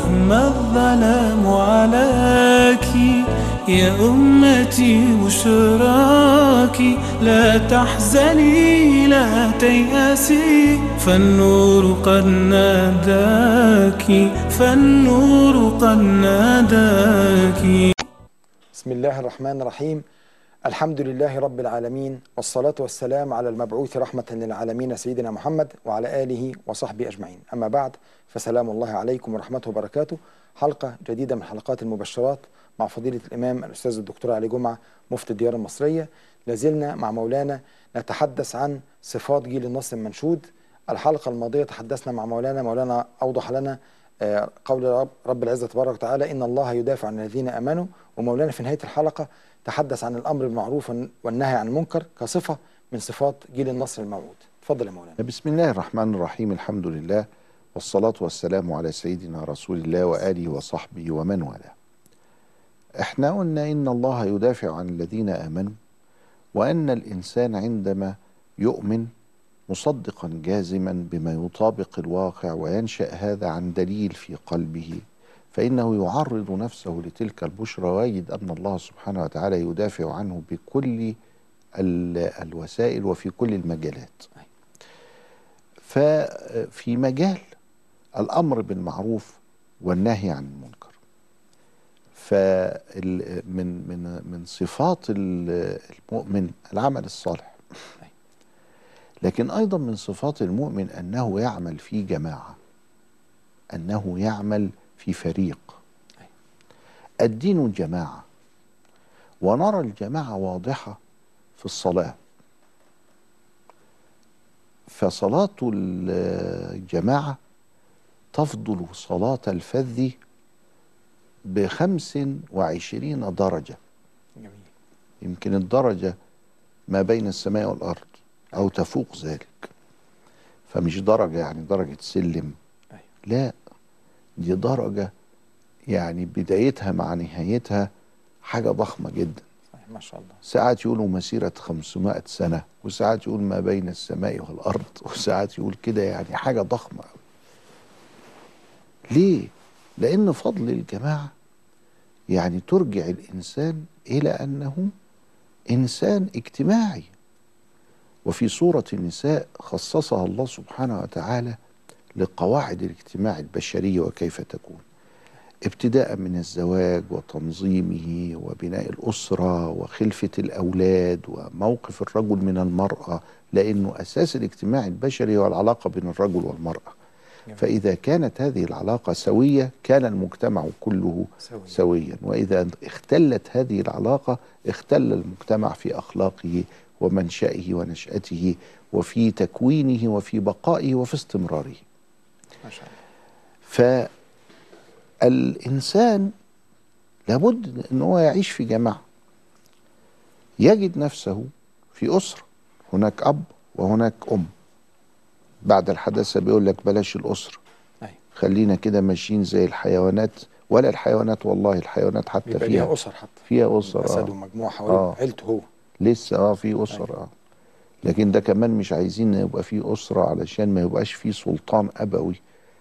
رغم الظلام عليك يا أمتي بشراك لا تحزني لا تيأسي فالنور قد ناداك فالنور قد ناداك بسم الله الرحمن الرحيم الحمد لله رب العالمين والصلاة والسلام على المبعوث رحمة للعالمين سيدنا محمد وعلى آله وصحبه أجمعين أما بعد فسلام الله عليكم ورحمته وبركاته حلقة جديدة من حلقات المبشرات مع فضيلة الإمام الأستاذ الدكتور علي جمعة مفتي الديار المصرية لازلنا مع مولانا نتحدث عن صفات جيل النصر المنشود الحلقة الماضية تحدثنا مع مولانا مولانا أوضح لنا آه، قول رب, رب العزة تبارك وتعالى إن الله يدافع عن الذين آمنوا ومولانا في نهاية الحلقة تحدث عن الأمر بالمعروف والنهي عن المنكر كصفة من صفات جيل النصر الموعود تفضل يا مولانا بسم الله الرحمن الرحيم الحمد لله والصلاة والسلام على سيدنا رسول الله وآله وصحبه ومن والاه احنا قلنا إن الله يدافع عن الذين آمنوا وأن الإنسان عندما يؤمن مصدقا جازما بما يطابق الواقع وينشأ هذا عن دليل في قلبه فإنه يعرض نفسه لتلك البشرى ويجد أن الله سبحانه وتعالى يدافع عنه بكل الوسائل وفي كل المجالات ففي مجال الأمر بالمعروف والنهي عن المنكر فمن من من صفات المؤمن العمل الصالح لكن أيضا من صفات المؤمن أنه يعمل في جماعة أنه يعمل في فريق الدين جماعة ونرى الجماعة واضحة في الصلاة فصلاة الجماعة تفضل صلاة الفذ بخمس وعشرين درجة جميل. يمكن الدرجة ما بين السماء والأرض أو تفوق ذلك فمش درجة يعني درجة سلم أيوة. لا دي درجة يعني بدايتها مع نهايتها حاجة ضخمة جدا صحيح ما شاء الله ساعات يقولوا مسيرة 500 سنة وساعات يقول ما بين السماء والأرض وساعات يقول كده يعني حاجة ضخمة أوي. ليه؟ لأن فضل الجماعة يعني ترجع الإنسان إلى أنه إنسان اجتماعي وفي سورة النساء خصصها الله سبحانه وتعالى لقواعد الاجتماع البشري وكيف تكون ابتداء من الزواج وتنظيمه وبناء الأسرة وخلفة الأولاد وموقف الرجل من المرأة لأنه أساس الاجتماع البشري هو العلاقة بين الرجل والمرأة فإذا كانت هذه العلاقة سوية كان المجتمع كله سوي. سويا وإذا اختلت هذه العلاقة اختل المجتمع في أخلاقه ومنشأه ونشأته وفي تكوينه وفي بقائه وفي استمراره ما شاء الله فالإنسان لابد أن هو يعيش في جماعة يجد نفسه في أسرة هناك أب وهناك أم بعد الحداثة بيقول لك بلاش الأسرة أيوة. خلينا كده ماشيين زي الحيوانات ولا الحيوانات والله الحيوانات حتى بيبقى فيها ليها أسر حتى فيها أسر أسد آه. ومجموعة حواليه آه. عيلته هو لسه اه في اسر اه لكن ده كمان مش عايزين يبقى في اسره علشان ما يبقاش في سلطان ابوي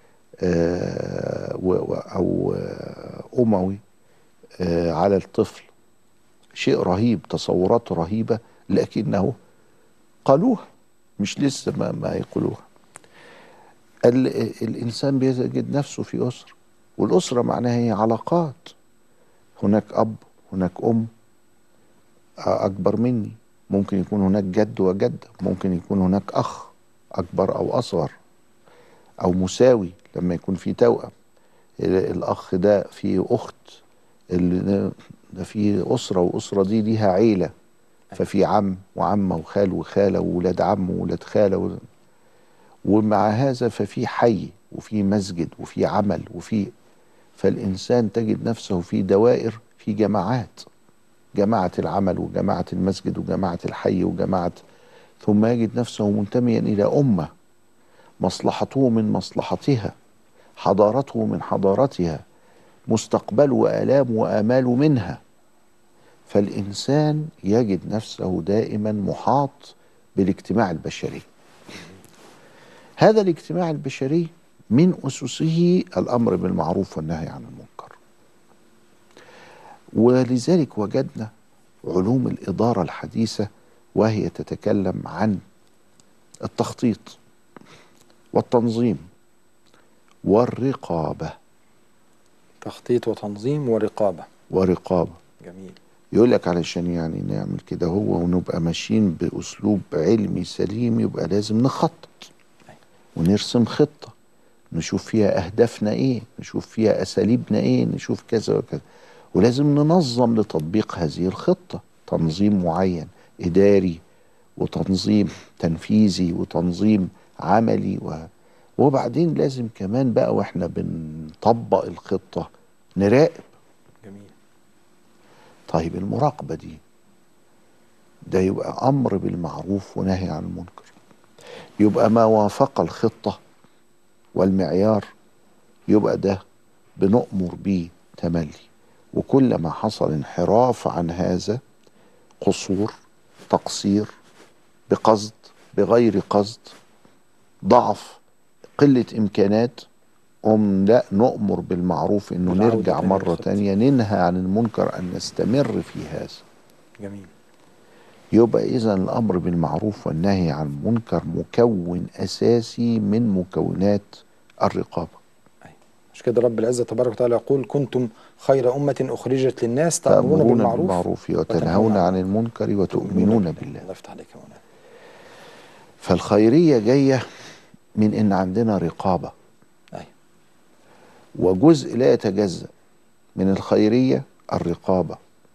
آه و و او آه اموي آه على الطفل شيء رهيب تصورات رهيبه لكنه قالوها مش لسه ما, ما يقولوها ال الانسان بيجد نفسه في اسره والاسره معناها هي علاقات هناك اب هناك ام أكبر مني ممكن يكون هناك جد وجدة ممكن يكون هناك أخ أكبر أو أصغر أو مساوي لما يكون في توأم الأخ ده فيه أخت اللي ده فيه أسرة وأسرة دي ليها عيلة ففي عم وعمة وخال وخالة وولاد عم وولاد خالة و... ومع هذا ففي حي وفي مسجد وفي عمل وفي فالإنسان تجد نفسه في دوائر في جماعات جماعة العمل وجماعة المسجد وجماعة الحي وجماعة ثم يجد نفسه منتميا إلى أمة مصلحته من مصلحتها حضارته من حضارتها مستقبله وآلام وآمال منها فالإنسان يجد نفسه دائما محاط بالاجتماع البشري هذا الاجتماع البشري من أسسه الأمر بالمعروف والنهي عن المنكر ولذلك وجدنا علوم الإدارة الحديثة وهي تتكلم عن التخطيط والتنظيم والرقابة تخطيط وتنظيم ورقابة ورقابة جميل يقول لك علشان يعني نعمل كده هو ونبقى ماشيين بأسلوب علمي سليم يبقى لازم نخطط ونرسم خطة نشوف فيها أهدافنا إيه نشوف فيها أساليبنا إيه نشوف كذا وكذا ولازم ننظم لتطبيق هذه الخطة تنظيم معين إداري وتنظيم تنفيذي وتنظيم عملي و... وبعدين لازم كمان بقى واحنا بنطبق الخطة نراقب جميل طيب المراقبة دي ده يبقى أمر بالمعروف ونهي عن المنكر يبقى ما وافق الخطة والمعيار يبقى ده بنؤمر بيه تملي وكل ما حصل انحراف عن هذا قصور تقصير بقصد بغير قصد ضعف قلة إمكانات أم لا نؤمر بالمعروف إنه والعودة نرجع تاني مرة للخطة. تانية ننهى عن المنكر أن نستمر في هذا جميل يبقى إذا الأمر بالمعروف والنهي عن المنكر مكون أساسي من مكونات الرقابة مش كده رب العزة تبارك وتعالى يقول كنتم خير أمة أخرجت للناس تأمرون تأمرون بالمعروف بالمعروف وتنهون عن المنكر وتؤمنون بالله الله يفتح عليك يا مولانا فالخيرية جاية من إن عندنا رقابة أيوة. وجزء لا يتجزأ من الخيرية الرقابة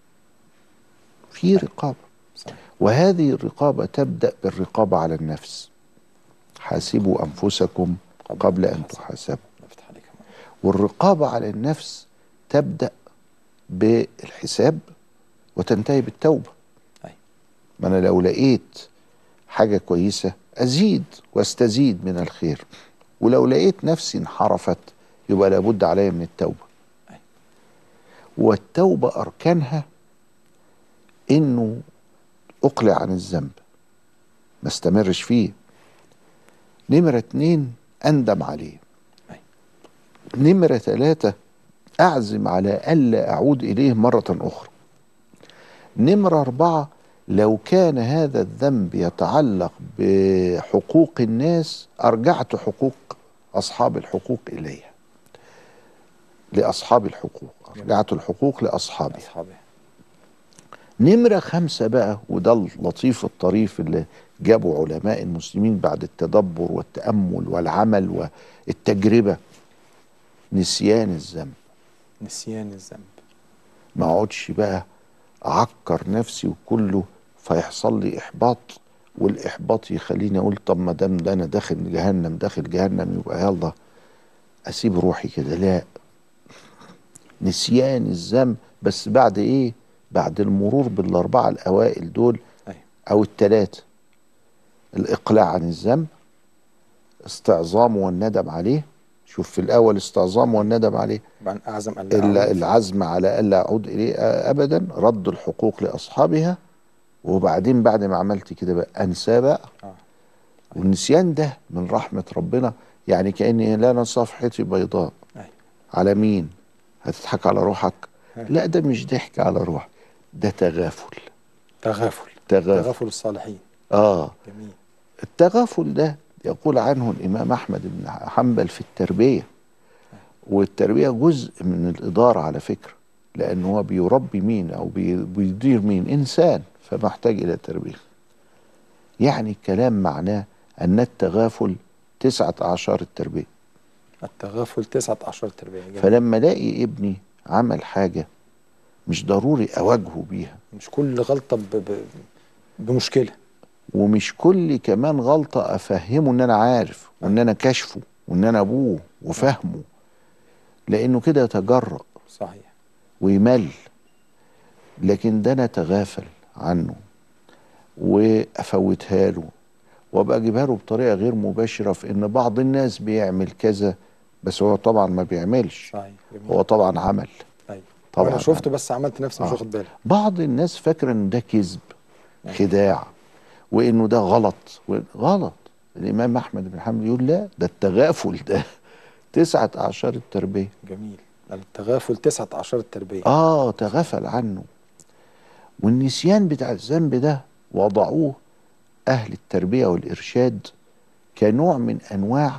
في رقابة صحيح. وهذه الرقابة تبدأ بالرقابة على النفس حاسبوا أنفسكم قبل أن تحاسبوا الله يفتح عليك يا مولانا والرقابة على النفس تبدأ بالحساب وتنتهي بالتوبة أيوة. ما أنا لو لقيت حاجة كويسة أزيد واستزيد من الخير ولو لقيت نفسي انحرفت يبقى لابد علي من التوبة أيوة. والتوبة أركانها إنه أقلع عن الذنب ما استمرش فيه نمرة اتنين أندم عليه أيوة. نمرة ثلاثة أعزم على ألا أعود إليه مرة أخرى نمرة أربعة لو كان هذا الذنب يتعلق بحقوق الناس أرجعت حقوق أصحاب الحقوق إليها لأصحاب الحقوق أرجعت الحقوق لأصحابها أصحابي نمرة خمسة بقى وده اللطيف الطريف اللي جابوا علماء المسلمين بعد التدبر والتأمل والعمل والتجربة نسيان الذنب نسيان الذنب ما اقعدش بقى اعكر نفسي وكله فيحصل لي احباط والاحباط يخليني اقول طب ما دام ده انا داخل جهنم داخل جهنم يبقى يلا اسيب روحي كده لا نسيان الذنب بس بعد ايه بعد المرور بالاربعه الاوائل دول أيوة. او الثلاثه الاقلاع عن الذنب استعظام والندم عليه شوف في الاول استعظام والندم عليه بعد أعزم ألا إلا أعود. العزم على ألا أعود إليه أبدا رد الحقوق لأصحابها وبعدين بعد ما عملت كده بقى أنساه بقى آه. والنسيان ده من رحمة ربنا يعني كأني لا أنا صفحتي بيضاء أيوة. على مين هتضحك على روحك أيوة. لا ده مش ضحك على روحك ده تغافل تغافل تغافل تغافل الصالحين آه جميل التغافل ده يقول عنه الإمام أحمد بن حنبل في التربية والتربية جزء من الإدارة على فكرة لأن هو بيربي مين أو بي- بيدير مين إنسان فمحتاج إلى تربية يعني الكلام معناه أن التغافل تسعة أعشار التربية التغافل تسعة عشر تربية جميل. فلما ألاقي ابني عمل حاجة مش ضروري أواجهه بيها مش كل غلطة ب... ب... بمشكلة ومش كل كمان غلطة أفهمه إن أنا عارف وإن أنا كاشفه وإن أنا أبوه وفهمه لأنه كده يتجرأ صحيح ويمل لكن ده أنا أتغافل عنه وأفوتها له وأبقى أجيبها له بطريقة غير مباشرة في إن بعض الناس بيعمل كذا بس هو طبعا ما بيعملش صحيح جميل هو طبعا عمل أيوة. طبعا وأنا شفته بس عملت نفسي مش آه. واخد بالي بعض الناس فاكرة إن ده كذب خداع وإنه ده غلط و- غلط الإمام أحمد بن حنبل يقول لا ده التغافل ده تسعة أعشار التربية جميل التغافل تسعة أعشار التربية آه تغفل عنه والنسيان بتاع الذنب ده وضعوه أهل التربية والإرشاد كنوع من أنواع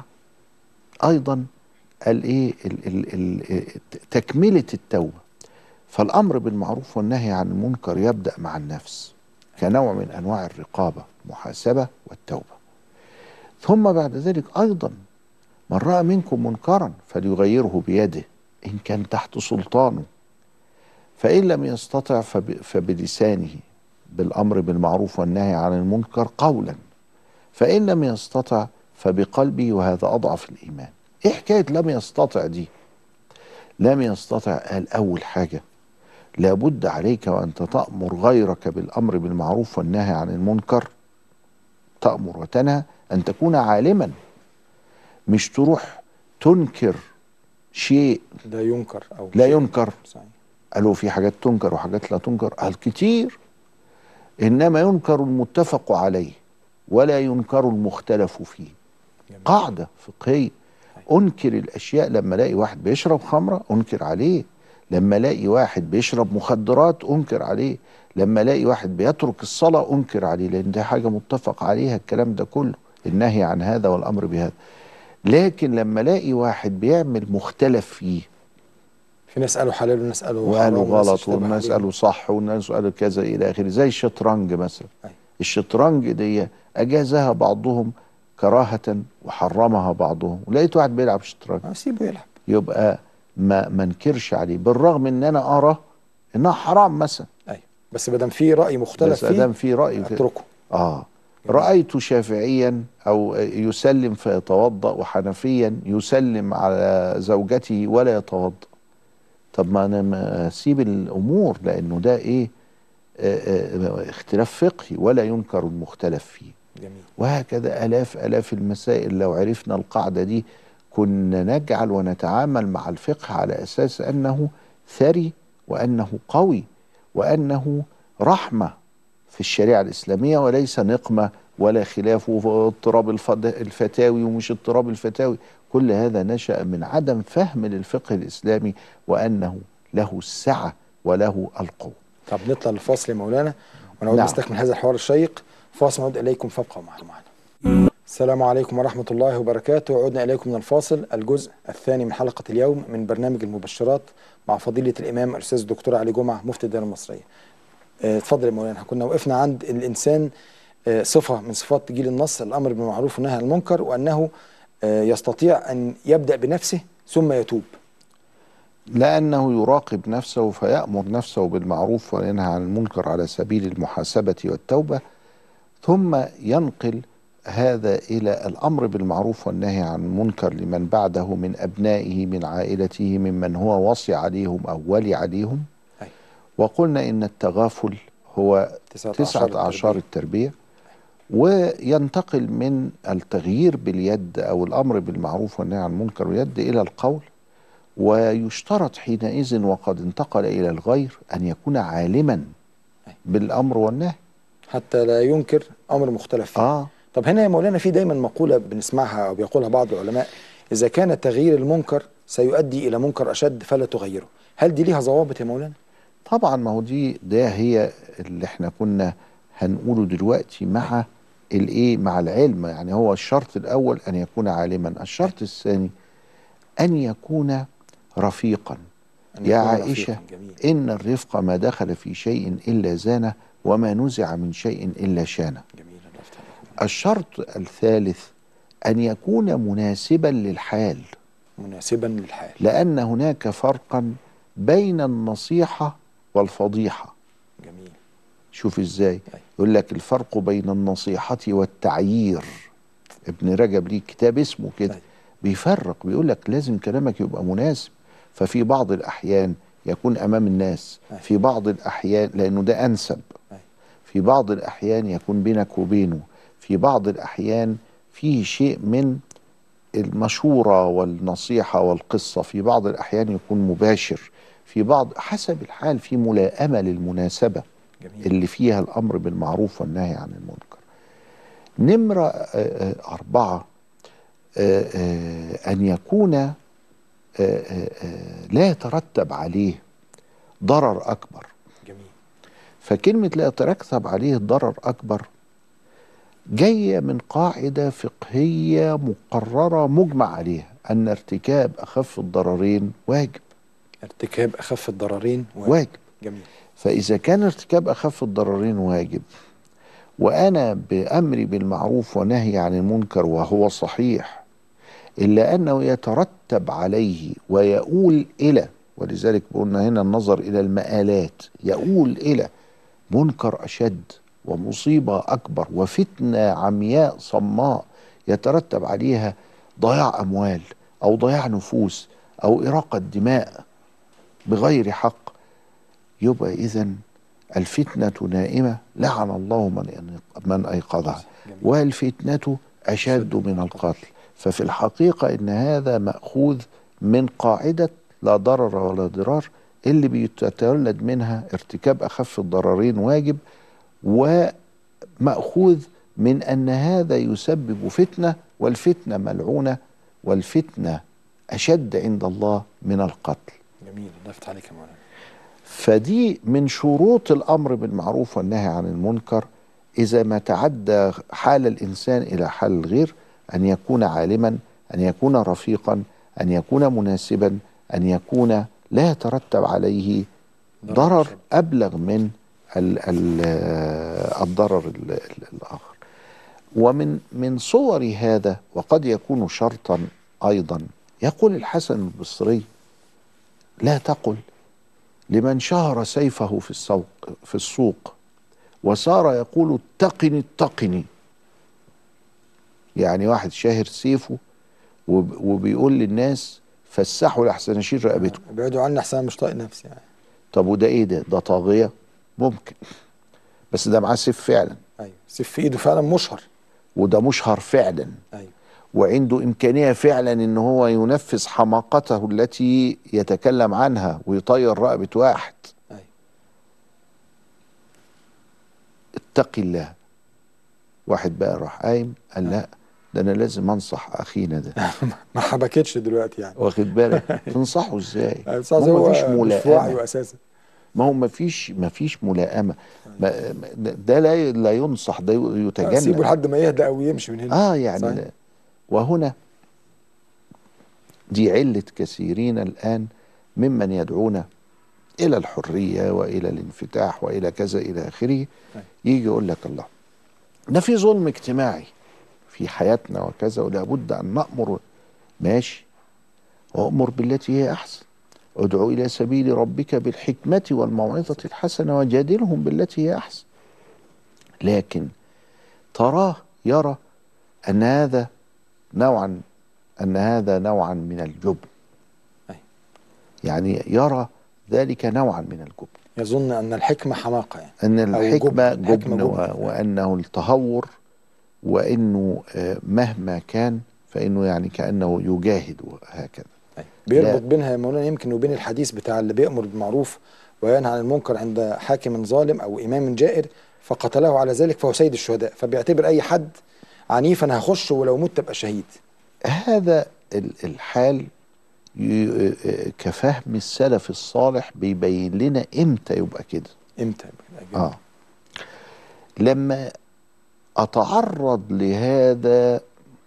أيضا الإيه ال- ال- ال- تكملة التوبة فالأمر بالمعروف والنهي عن المنكر يبدأ مع النفس كنوع من أنواع الرقابة محاسبة والتوبة ثم بعد ذلك أيضا من رأى منكم منكرا فليغيره بيده إن كان تحت سلطانه فإن لم يستطع فب- فبلسانه بالأمر بالمعروف والنهي عن المنكر قولا فإن لم يستطع فبقلبه وهذا أضعف الإيمان إيه حكاية لم يستطع دي لم يستطع قال أول حاجة لابد عليك وأنت تأمر غيرك بالأمر بالمعروف والنهي عن المنكر تأمر وتنهى أن تكون عالما مش تروح تنكر شيء لا ينكر أو لا شيء. ينكر صحيح. قالوا في حاجات تنكر وحاجات لا تنكر قال كتير إنما ينكر المتفق عليه ولا ينكر المختلف فيه جميل. قاعدة فقهية أنكر الأشياء لما ألاقي واحد بيشرب خمرة أنكر عليه لما ألاقي واحد بيشرب مخدرات أنكر عليه لما ألاقي واحد بيترك الصلاة أنكر عليه لأن دي حاجة متفق عليها الكلام ده كله النهي عن هذا والأمر بهذا لكن لما ألاقي واحد بيعمل مختلف فيه في ناس قالوا حلال وناس قالوا وقالوا حرام وناس غلط اشتبه والناس عليهم. قالوا صح والناس قالوا كذا الى اخره زي الشطرنج مثلا أيوة. الشطرنج دي اجازها بعضهم كراهه وحرمها بعضهم ولقيت واحد بيلعب شطرنج آه، سيبه يلعب يبقى ما ما انكرش عليه بالرغم ان انا ارى انها حرام مثلا أيوة بس ما دام في رأي مختلف بس ادام فيه في راي في اتركه اه رايت شافعيا او يسلم فيتوضا وحنفيا يسلم على زوجته ولا يتوضا طب ما انا ما اسيب الامور لانه ده ايه آه، آه، اختلاف فقهي ولا ينكر المختلف فيه جميل وهكذا الاف الاف المسائل لو عرفنا القاعده دي كنا نجعل ونتعامل مع الفقه على اساس انه ثري وانه قوي وانه رحمه في الشريعه الاسلاميه وليس نقمه ولا خلاف واضطراب الفض- الفتاوي ومش اضطراب الفتاوي كل هذا نشا من عدم فهم للفقه الاسلامي وانه له السعه وله القوه طب نطلع الفاصل يا مولانا ونعود نعم. نستكمل هذا الحوار الشيق فاصل نعود اليكم فابقوا معنا السلام عليكم ورحمة الله وبركاته عدنا إليكم من الفاصل الجزء الثاني من حلقة اليوم من برنامج المبشرات مع فضيلة الإمام الأستاذ الدكتور علي جمعة مفتي الدولة المصرية آه، اتفضل يا مولانا كنا وقفنا عند الإنسان آه، صفة من صفات جيل النص الأمر بالمعروف والنهي عن المنكر وأنه آه، يستطيع أن يبدأ بنفسه ثم يتوب لأنه يراقب نفسه فيأمر نفسه بالمعروف وينهى عن المنكر على سبيل المحاسبة والتوبة ثم ينقل هذا إلى الأمر بالمعروف والنهي عن المنكر لمن بعده من أبنائه من عائلته ممن هو وصي عليهم أو ولي عليهم أي. وقلنا إن التغافل هو تسعة تسعة أعشار أعشار التربية وينتقل من التغيير باليد أو الأمر بالمعروف والنهي عن المنكر باليد إلى القول ويشترط حينئذ وقد انتقل إلى الغير أن يكون عالما بالأمر والنهي حتى لا ينكر أمر مختلف فيه آه طب هنا يا مولانا في دايما مقولة بنسمعها أو بيقولها بعض العلماء إذا كان تغيير المنكر سيؤدي إلى منكر أشد فلا تغيره هل دي ليها ضوابط يا مولانا؟ طبعا ما هو دي ده هي اللي احنا كنا هنقوله دلوقتي مع الايه مع العلم يعني هو الشرط الاول ان يكون عالما الشرط الثاني ان يكون رفيقا أن يا يكون عائشة رفيقاً. جميل ان الرفق ما دخل في شيء الا زانه وما نزع من شيء الا شانه جميل الله يفتح عليك. الشرط الثالث ان يكون مناسبا للحال مناسبا للحال لان هناك فرقا بين النصيحه والفضيحه جميل شوف ازاي أي. يقول لك الفرق بين النصيحة والتعيير ابن رجب ليه كتاب اسمه كده أي. بيفرق بيقول لك لازم كلامك يبقى مناسب ففي بعض الأحيان يكون أمام الناس أي. في بعض الأحيان لأنه ده أنسب أي. في بعض الأحيان يكون بينك وبينه في بعض الأحيان فيه شيء من المشورة والنصيحة والقصة في بعض الأحيان يكون مباشر في بعض حسب الحال في ملائمة للمناسبة جميل اللي فيها الأمر بالمعروف والنهي عن المنكر نمرة آه، آه، أربعة آه، آه، أن يكون آه، آه، آه، لا يترتب عليه ضرر اكبر جميل فكلمة لا يترتب عليه ضرر أكبر جاية من قاعدة فقهية مقررة مجمع عليها أن ارتكاب أخف الضررين واجب ارتكاب اخف الضررين واجب. واجب جميل فإذا كان ارتكاب أخف الضررين واجب وأنا بأمري بالمعروف ونهي عن المنكر وهو صحيح إلا أنه يترتب عليه ويؤول إلى ولذلك قلنا هنا النظر إلى المآلات يؤول إلى منكر أشد ومصيبة أكبر وفتنة عمياء صماء يترتب عليها ضياع أموال أو ضياع نفوس أو إراقة دماء بغير حق يبقى إذا الفتنة نائمة لعن الله من من أيقظها جميل. والفتنة أشد من القتل ففي الحقيقة إن هذا مأخوذ من قاعدة لا ضرر ولا ضرار اللي بيتولد منها ارتكاب أخف الضررين واجب ومأخوذ من أن هذا يسبب فتنة والفتنة ملعونة والفتنة أشد عند الله من القتل جميل الله يفتح عليك يا مولانا فدي من شروط الامر بالمعروف والنهي عن المنكر اذا ما تعدى حال الانسان الى حال الغير ان يكون عالما ان يكون رفيقا ان يكون مناسبا ان يكون لا يترتب عليه ضرر ضرر شديد. ابلغ من ال ال الضرر ال ال الاخر ومن من صور هذا وقد يكون شرطا ايضا يقول الحسن البصري لا تقل لمن شهر سيفه في السوق في السوق وصار يقول اتقني اتقني يعني واحد شاهر سيفه وب- وبيقول للناس فسحوا لحسن اشيل رقبته ابعدوا عني احسن أنا مش طايق نفسي يعني طب وده ايه ده ده طاغيه ممكن بس ده معاه سيف فعلا ايوه سيف في ايده فعلا مشهر وده مشهر فعلا ايوه وعنده إمكانية فعلا إن هو ينفذ حماقته التي يتكلم عنها ويطير رقبة واحد ايوه اتق الله واحد بقى راح قايم قال لا ده أنا لازم أنصح أخينا ده ما حبكتش دلوقتي يعني واخد بالك تنصحه إزاي أستاذ ما هو هو مفيش مش في ملائمة وعيه اساسا ما هو مفيش مفيش ملائمة ما ما- ده لا لا ينصح ده سيبه يتجنب لحد ما يهدى او يمشي من هنا اه يعني صحيح. لا. وهنا دي علة كثيرين الآن ممن يدعون إلى الحرية وإلى الانفتاح وإلى كذا إلى آخره يجي يقول لك الله ده في ظلم اجتماعي في حياتنا وكذا ولا بد أن نأمر ماشي وأمر بالتي هي أحسن ادعو إلى سبيل ربك بالحكمة والموعظة الحسنة وجادلهم بالتي هي أحسن لكن تراه يرى أن هذا نوعا أن هذا نوعا من الجبن أي. يعني يرى ذلك نوعا من الجبن يظن ان الحكمه حماقه يعني أن أو الحكمة جبن. الحكمة جبن جبن. و- وأنه التهور وأنه آه، مهما كان فإنه يعني كأنه يجاهد وهكذا أيوة. بيربط لا. بينها يا مولانا يمكن وبين الحديث بتاع اللي بيأمر بالمعروف وينهى عن المنكر عند حاكم ظالم او امام جائر فقتله على ذلك فهو سيد الشهداء فبيعتبر اي حد عنيف انا هخش ولو مت ابقى شهيد هذا ال- الحال ي- آه، كفهم السلف الصالح بيبين لنا امتى يبقى كده امتى يبقى اه لما اتعرض لهذا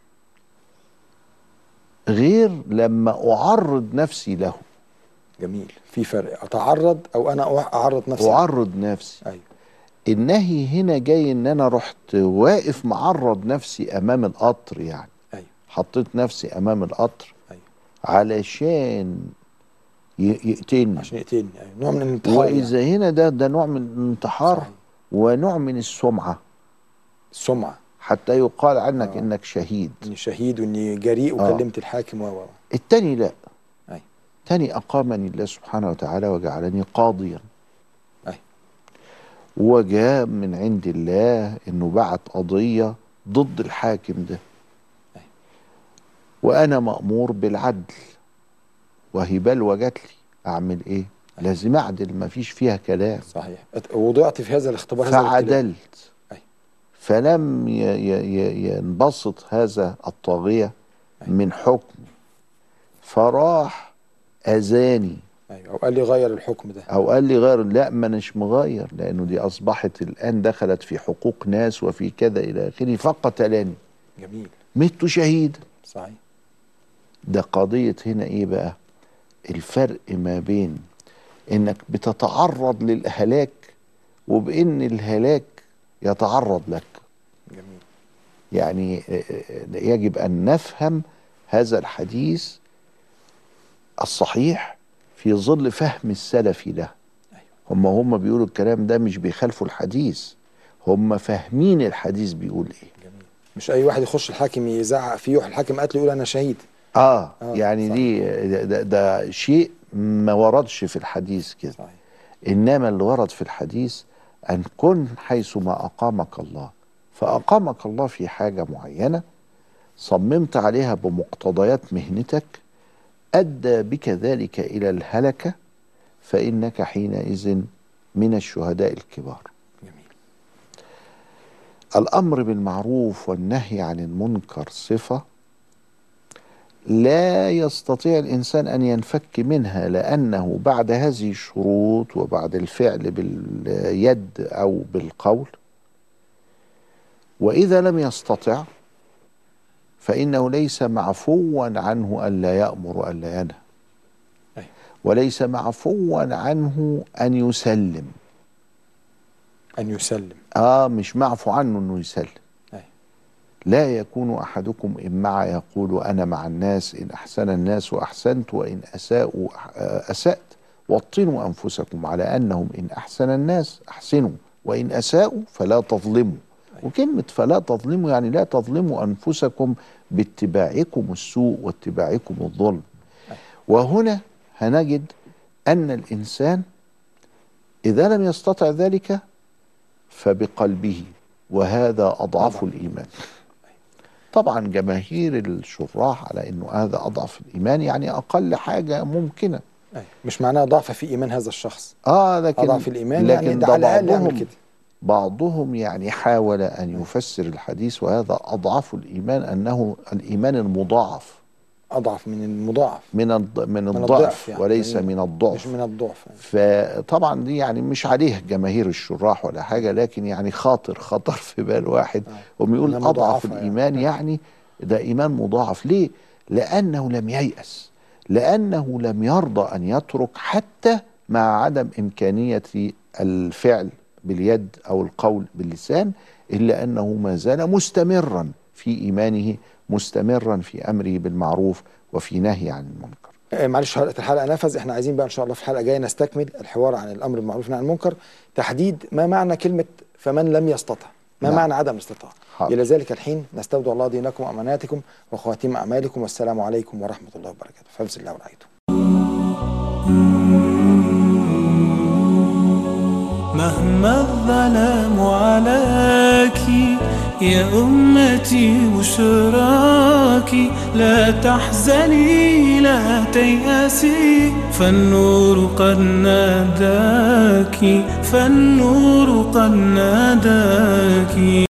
غير لما اعرض نفسي له جميل في فرق اتعرض او انا أع- اعرض نفسي اعرض نفسي ايوه النهي هنا جاي ان انا رحت واقف معرض نفسي امام القطر يعني ايوه حطيت نفسي امام القطر ايوه علشان ي- يقتلني عشان يقتلني ايوه نوع من الانتحار واذا يعني. هنا ده ده نوع من الانتحار صحيح. ونوع من السمعه السمعه حتى يقال عنك آه. انك شهيد اني شهيد واني جريء آه. وكلمت الحاكم و و و. التاني لا أي. تاني أقامني الله سبحانه وتعالى وجعلني قاضيا أي. وجاء من عند الله انه بعت قضية ضد الحاكم ده أي. وانا مأمور بالعدل وهي بلوى جات لي اعمل ايه لازم اعدل ما فيش فيها كلام صحيح ات- وضعت في هذا الاختبار هذا الابتلاء. فعدلت أي. فلم ي- ي- ي- ينبسط هذا الطاغية أي. من حكم فراح اذاني ايوه او قال لي غير الحكم ده او قال لي غير لا ما اناش مغير لانه دي اصبحت الان دخلت في حقوق ناس وفي كذا الى اخره فقتلاني جميل مت شهيدا صحيح ده قضية هنا ايه بقى الفرق ما بين انك بتتعرض للهلاك وبان الهلاك يتعرض لك جميل يعني آه، آه، يجب ان نفهم هذا الحديث الصحيح في ظل فهم السلف له هم هم بيقولوا الكلام ده مش بيخالفوا الحديث هم فاهمين الحديث بيقول ايه جميل مش اي واحد يخش الحاكم يزعق فيه يروح الحاكم قتله يقول انا شهيد اه, آه، يعني صح. دي ده, ده, ده شيء ما وردش في الحديث كده صحيح انما اللي ورد في الحديث ان كن حيث ما اقامك الله فاقامك الله في حاجه معينه صممت عليها بمقتضيات مهنتك ادى بك ذلك الى الهلكه فانك حينئذ من الشهداء الكبار جميل الامر بالمعروف والنهي عن المنكر صفه لا يستطيع الانسان ان ينفك منها لانه بعد هذه الشروط وبعد الفعل باليد او بالقول واذا لم يستطع فانه ليس معفوا عنه الا يامر والا ينهى أيوة. وليس معفوا عنه ان يسلم ان يسلم اه مش معفو عنه انه يسلم أيوة. لا يكون احدكم ان مع يقول انا مع الناس ان احسن الناس واحسنت وان اساءوا آه، اسات وطنوا انفسكم على انهم ان احسن الناس احسنوا وان اساءوا فلا تظلموا وكلمه فلا تظلموا يعني لا تظلموا انفسكم باتباعكم السوء واتباعكم الظلم وهنا هنجد ان الانسان اذا لم يستطع ذلك فبقلبه وهذا اضعف طبعاً. الايمان طبعا جماهير الشراح على انه هذا اضعف الايمان يعني اقل حاجه ممكنه أيوة. مش معناها ضعف في ايمان هذا الشخص اه لكن اضعف الايمان لكن يعني ده ده على الاقل يعمل بعضهم كده بعضهم يعني حاول ان يفسر الحديث وهذا اضعف الايمان انه الايمان المضاعف اضعف من المضاعف من الض- من الضعف الضعف يعني. وليس يعني من الضعف مش من الضعف يعني. فطبعا دي يعني مش عليه جماهير الشراح ولا حاجه لكن يعني خاطر خطر في بال واحد هم يقول إنها اضعف مضاعفة يعني. الايمان يعني ده ايمان مضاعف ليه؟ لانه لم ييأس لانه لم يرضى ان يترك حتى مع عدم امكانيه الفعل باليد او القول باللسان الا انه ما زال مستمرا في ايمانه مستمرا في امره بالمعروف وفي نهي عن المنكر آه، معلش حلقه الحلقه نفذ احنا عايزين بقى ان شاء الله في الحلقه الجايه نستكمل الحوار عن الامر بالمعروف والنهي عن المنكر تحديد ما معنى كلمه فمن لم يستطع ما نعم. معنى عدم الاستطاعه حاضر. الى ذلك الحين نستودع الله دينكم واماناتكم وخواتيم اعمالكم والسلام عليكم ورحمه الله وبركاته فبس الله ورعايته مهما الظلام عليك يا أمتي بشراك لا تحزني لا تيأسي فالنور قد ناداك فالنور قد ناداك